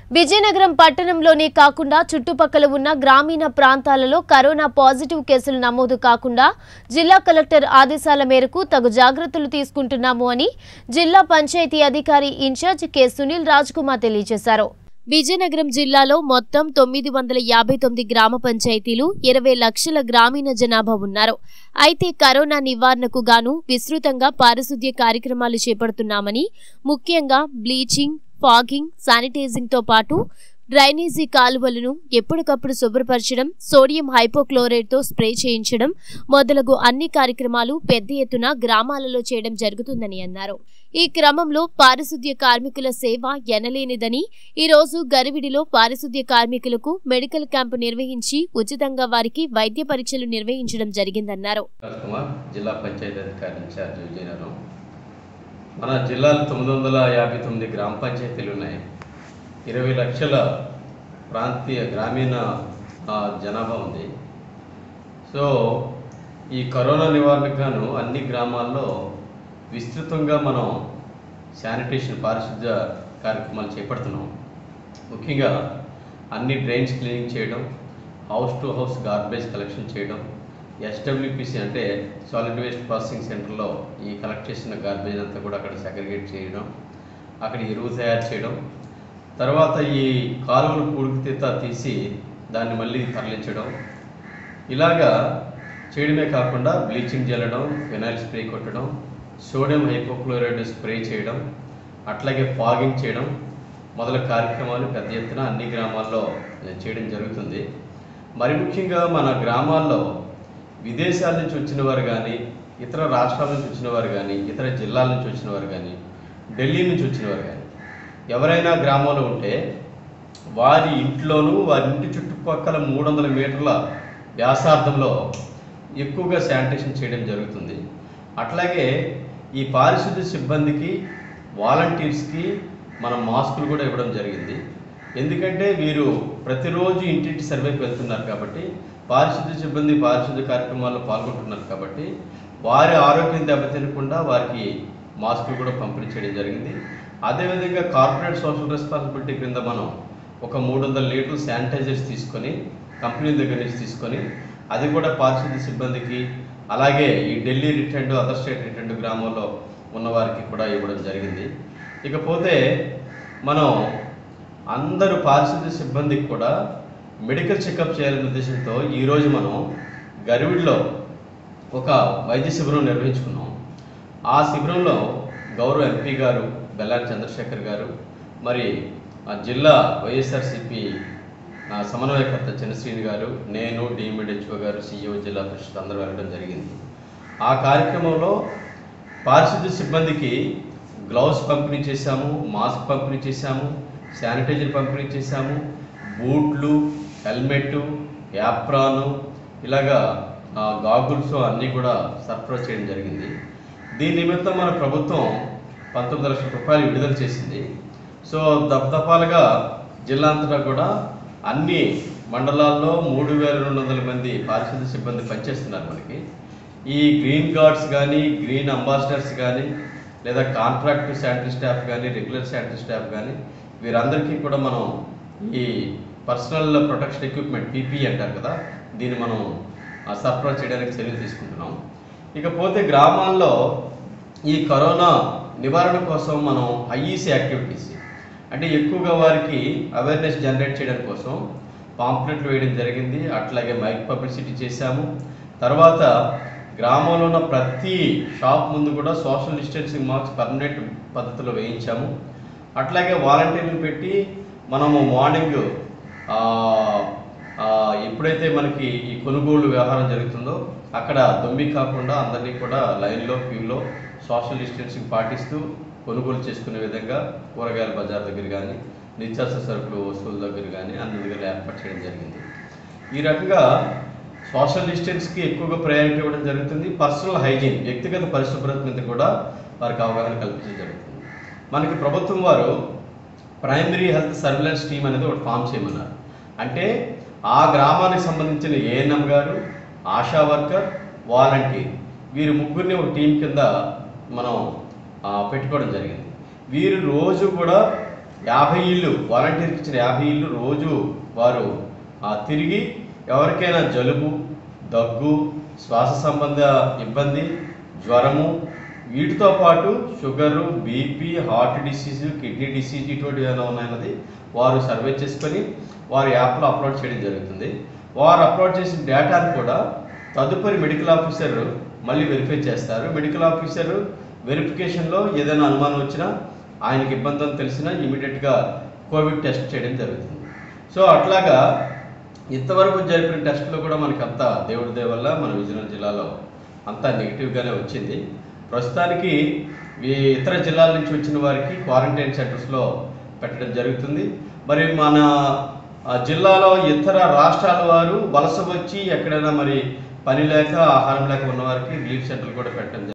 విజయనగరం పట్టణంలోనే కాకుండా చుట్టుపక్కల ఉన్న గ్రామీణ ప్రాంతాలలో కరోనా పాజిటివ్ కేసులు నమోదు కాకుండా జిల్లా కలెక్టర్ ఆదేశాల మేరకు తగు జాగ్రత్తలు తీసుకుంటున్నాము అని జిల్లా పంచాయతీ అధికారి ఇన్ఛార్జ్ కె సునీల్ రాజ్ కుమార్ తెలియజేశారు విజయనగరం జిల్లాలో మొత్తం తొమ్మిది వందల యాభై తొమ్మిది గ్రామ పంచాయతీలు ఇరవై లక్షల గ్రామీణ జనాభా ఉన్నారు అయితే కరోనా నివారణకు గాను విస్తృతంగా పారిశుద్ధ్య కార్యక్రమాలు చేపడుతున్నామని ముఖ్యంగా బ్లీచింగ్ ఫాగింగ్ శానిటైజింగ్ తో పాటు డ్రైనేజీ కాలువలను ఎప్పటికప్పుడు శుభ్రపరచడం సోడియం హైపోక్లోరైడ్ తో స్ప్రే చేయించడం మొదలగు అన్ని కార్యక్రమాలు పెద్ద ఎత్తున గ్రామాలలో చేయడం జరుగుతుందని అన్నారు ఈ క్రమంలో పారిశుద్ధ్య కార్మికుల సేవ ఎనలేనిదని ఈ రోజు గరివిడిలో పారిశుద్ధ్య కార్మికులకు మెడికల్ క్యాంపు నిర్వహించి ఉచితంగా వారికి వైద్య పరీక్షలు నిర్వహించడం జరిగిందన్నారు రాజ్ కుమార్ జిల్లా పంచాయతీ అధికారి ఇన్ఛార్జ్ విజయనగరం మన జిల్లాలో తొమ్మిది వందల యాభై తొమ్మిది గ్రామ పంచాయతీలు ఉన్నాయి ఇరవై లక్షల ప్రాంతీయ గ్రామీణ ఆ, జనాభా ఉంది సో ఈ కరోనా నివారణకు గాను అన్ని గ్రామాల్లో విస్తృతంగా మనం శానిటేషన్ పారిశుద్ధ్య కార్యక్రమాలు చేపడుతున్నాం ముఖ్యంగా అన్ని డ్రైన్స్ క్లీనింగ్ చేయడం house to house garbage collection చేయడం ఎస్డబ్ల్యూపిసి అంటే సాలిడ్ వేస్ట్ ప్రాసెసింగ్ సెంటర్లో ఈ కలెక్ట్ చేసిన గార్బేజ్ అంతా కూడా అక్కడ సెగ్రిగేట్ చేయడం అక్కడ ఎరువు తయారు చేయడం తర్వాత ఈ కాలువలు పూడికితీత తీసి దాన్ని మళ్ళీ తరలించడం ఇలాగా చేయడమే కాకుండా బ్లీచింగ్ జల్లడం ఫినాయిల్ స్ప్రే కొట్టడం సోడియం హైపోక్లోరైడ్ స్ప్రే చేయడం అట్లాగే ఫాగింగ్ చేయడం మొదల కార్యక్రమాలు పెద్ద ఎత్తున అన్ని గ్రామాల్లో చేయడం జరుగుతుంది మరి ముఖ్యంగా మన గ్రామాల్లో విదేశాల నుంచి వచ్చిన వారు కానీ ఇతర రాష్ట్రాల నుంచి వచ్చిన వారు కానీ ఇతర జిల్లాల నుంచి వచ్చిన వారు కానీ ఢిల్లీ నుంచి వచ్చిన వారు కానీ ఎవరైనా గ్రామంలో ఉంటే వారి ఇంట్లోనూ వారి ఇంటి చుట్టుపక్కల మూడు వందల మీటర్ల వ్యాసార్థంలో ఎక్కువగా శానిటేషన్ చేయడం జరుగుతుంది అట్లాగే ఈ పారిశుద్ధ్య సిబ్బందికి వాలంటీర్స్కి మనం మాస్కులు కూడా ఇవ్వడం జరిగింది ఎందుకంటే వీరు ప్రతిరోజు ఇంటింటి సర్వేకి వెళ్తున్నారు కాబట్టి పారిశుద్ధ్య సిబ్బంది పారిశుద్ధ్య కార్యక్రమాల్లో పాల్గొంటున్నారు కాబట్టి వారి ఆరోగ్యం దెబ్బతినకుండా వారికి మాస్కులు కూడా పంపిణీ చేయడం జరిగింది అదేవిధంగా కార్పొరేట్ సోషల్ రెస్పాన్సిబిలిటీ క్రింద మనం ఒక మూడు వందల లీటర్లు శానిటైజర్స్ తీసుకొని కంపెనీ దగ్గర నుంచి తీసుకొని అది కూడా పారిశుద్ధ్య సిబ్బందికి అలాగే ఈ Delhi return other state return గ్రామంలో ఉన్న వారికి కూడా ఇవ్వడం జరిగింది ఇకపోతే మనం అందరూ పారిశుద్ధ్య సిబ్బందికి కూడా మెడికల్ చెకప్ చేయాలనే ఉద్దేశంతో ఈరోజు మనం గరివిడిలో ఒక వైద్య శిబిరం నిర్వహించుకున్నాం ఆ శిబిరంలో గౌరవ ఎంపీ గారు బెల్లారి చంద్రశేఖర్ గారు మరి ఆ జిల్లా వైఎస్ఆర్సిపి ఆ, సమన్వయకర్త చంద్రశ్రీని గారు నేను డిఎంఎడ్హెచ్ఓ గారు సిఇఓ జిల్లా పరిషత్ అందరూ వెళ్ళడం జరిగింది ఆ కార్యక్రమంలో పారిశుద్ధ్య సిబ్బందికి గ్లౌస్ పంపిణీ చేశాము మాస్క్ పంపిణీ చేశాము శానిటైజర్ పంపిణీ చేశాము బూట్లు హెల్మెట్ యాప్రాను ఇలాగా ఆ, గాగుల్స్ అన్నీ కూడా సరఫరా చేయడం జరిగింది దీని నిమిత్తం మన ప్రభుత్వం పంతొమ్మిది లక్షల రూపాయలు విడుదల చేసింది సో దప్దపాలుగా జిల్లా అంతటా కూడా అన్ని మండలాల్లో మూడు వేల రెండు వందల మంది పారిశుద్ధ్య సిబ్బంది పనిచేస్తున్నారు మనకి ఈ గ్రీన్ గార్డ్స్ కానీ గ్రీన్ అంబాసిడర్స్ కానీ లేదా కాంట్రాక్ట్ శానిటరీ స్టాఫ్ కానీ రెగ్యులర్ శానిటరీ స్టాఫ్ కానీ వీరందరికీ కూడా మనం ఈ పర్సనల్ ప్రొటెక్షన్ ఎక్విప్మెంట్ పీపీ అంటారు కదా దీన్ని మనం ఆ, సరఫరా చేయడానికి చర్యలు తీసుకుంటున్నాం ఇకపోతే గ్రామాల్లో ఈ కరోనా నివారణ కోసం మనం ఐఈసీ యాక్టివిటీస్ అంటే ఎక్కువగా వారికి అవేర్నెస్ జనరేట్ చేయడం కోసం పాంప్లెట్లు వేయడం జరిగింది అట్లాగే మైక్ పబ్లిసిటీ చేశాము తర్వాత గ్రామంలో ఉన్న ప్రతి షాప్ ముందు కూడా సోషల్ డిస్టెన్సింగ్ మార్క్స్ పర్మనెంట్ పద్ధతిలో వేయించాము అట్లాగే వాలంటీర్లు పెట్టి మనము మార్నింగ్ ఆ, ఆ, ఎప్పుడైతే మనకి ఈ కొనుగోలు వ్యవహారం జరుగుతుందో అక్కడ దొమ్మి కాకుండా అందరినీ కూడా లైన్లో క్యూలో సోషల్ డిస్టెన్సింగ్ పాటిస్తూ కొనుగోలు చేసుకునే విధంగా కూరగాయల బజార్ దగ్గర కానీ నిత్యావసర సరుకులు వస్తువుల దగ్గర కానీ అన్ని దగ్గర ఏర్పాటు చేయడం జరిగింది ఈ రకంగా సోషల్ డిస్టెన్స్కి ఎక్కువగా ప్రయారిటీ ఇవ్వడం జరుగుతుంది పర్సనల్ హైజీన్ వ్యక్తిగత పరిశుభ్రత మీద కూడా వారికి అవగాహన కల్పించడం జరుగుతుంది మనకి ప్రభుత్వం వారు ప్రైమరీ హెల్త్ సర్విలెన్స్ టీమ్ అనేది ఒకటి ఫామ్ చేయమన్నారు అంటే ఆ గ్రామానికి సంబంధించిన ఏఎన్ఎం గారు ఆశా వర్కర్ వాలంటీర్ వీరు ముగ్గురిని ఒక టీం కింద మనం ఆ, పెట్టుకోవడం జరిగింది వీరు రోజు కూడా యాభై ఇళ్ళు వాలంటీర్కి ఇచ్చిన యాభై ఇళ్ళు రోజు వారు ఆ, తిరిగి ఎవరికైనా జలుబు దగ్గు శ్వాస సంబంధ ఇబ్బంది జ్వరము వీటితో పాటు sugar BP heart disease kidney disease ఇటువంటి ఏమైనా ఉన్నాయన్నది వారు సర్వే చేసుకొని వారి యాప్లో అప్లోడ్ చేయడం జరుగుతుంది వారు అప్లోడ్ చేసిన డేటాను కూడా తదుపరి మెడికల్ ఆఫీసర్ మళ్ళీ వెరిఫై చేస్తారు మెడికల్ ఆఫీసర్ వెరిఫికేషన్లో ఏదైనా అనుమానం వచ్చినా ఆయనకి ఇబ్బంది అని తెలిసినా ఇమీడియట్గా కోవిడ్ టెస్ట్ చేయడం జరుగుతుంది సో అట్లాగా ఇంతవరకు జరిపిన టెస్ట్లో కూడా మనకి అంతా దేవుడి దయ వల్ల మన విజయనగరం జిల్లాలో అంతా నెగిటివ్గానే వచ్చింది ప్రస్తుతానికి ఈ ఇతర జిల్లాల నుంచి వచ్చిన వారికి క్వారంటైన్ సెంటర్స్లో పెట్టడం జరుగుతుంది మరి మన ఆ, జిల్లాలో ఇతర రాష్ట్రాల వారు వలస వచ్చి ఎక్కడైనా మరి పని లేక ఆహారం లేక ఉన్న వారికి రిలీఫ్ సెంటర్లు కూడా పెట్టడం జరుగుతుంది